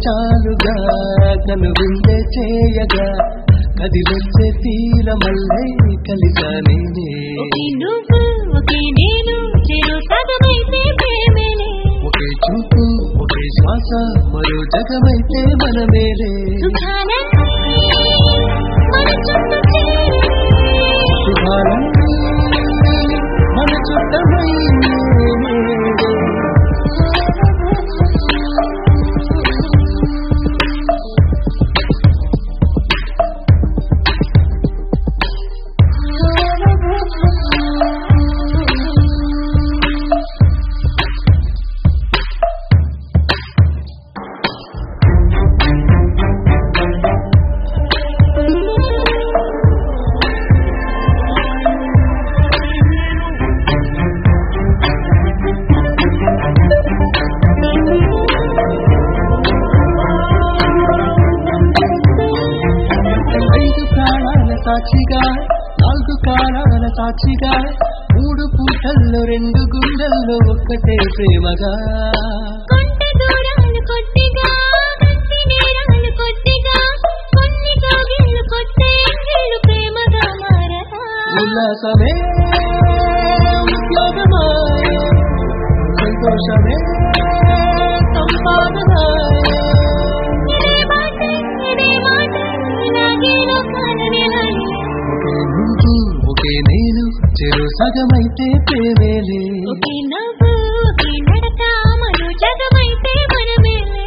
చాలుగా కనువిందే చేయగా కదిలొచ్చే తీరమల్లే కలిసానే ఒకే నువ్వు ఒకే నేను చెరు సగమైతే ప్రేమేలే ఒకే చూపు ఒకే శ్వాస మరో జగమైతే మనమేలే సుఖాలన్నీ మన చుట్టూ చేరే శుభాలన్నీ మన చుట్టమై ఐదు ప్రాణాల సాక్షిగా నాలుగు కాలాల సాక్షిగా మూడు పూటల్లో రెండు గుండెల్లో ఒక్కటే ప్రేమగా కొంత దూరాలు కొద్దిగా కంటి నేరాలు కొద్దిగా కొన్ని కాగిళ్ళు కొట్టే ఎంగిళ్ళు ప్రేమగా మారదా ఉల్లాసమే ఉద్యోగమా సంతోషమే సంపాదన ఇదే మాట ఇదే మాట ఇలాగే లోకాలని హాయి ఒకే నువ్వు ఒకే నేను చెరు సగమైతే ప్రేమేలే ఒకే నవ్వు ఒకే నడక మరో జగమైతే మనమేలే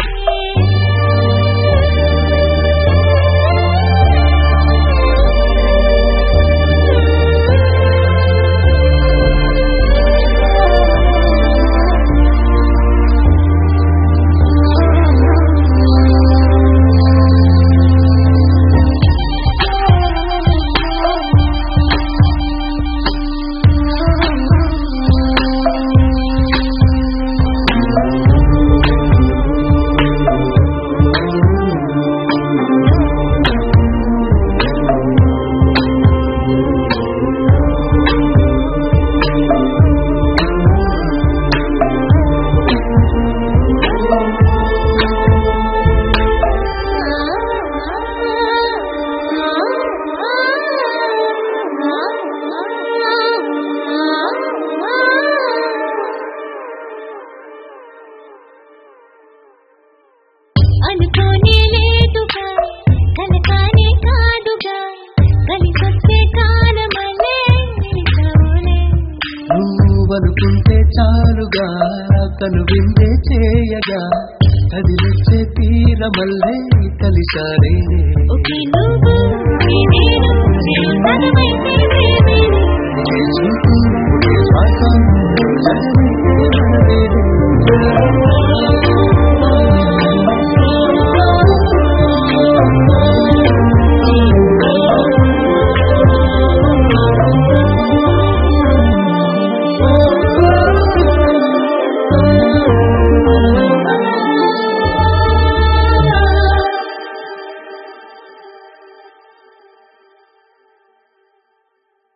అనుకోనే లేదుగా కలకానే కాదుగా కలిసొచ్చే కాలమలే నిలిచావులే నువ్వనుకుంటే చాలుగా కనువిందే చేయగా కదిలిచ్చే తీరమల్లే కలిసారే ఒకే నువ్వు ఒకే నేను చిరు సగమైతే ప్రేమేలే ఒకే చూపు ఒకే శ్వాస జగమే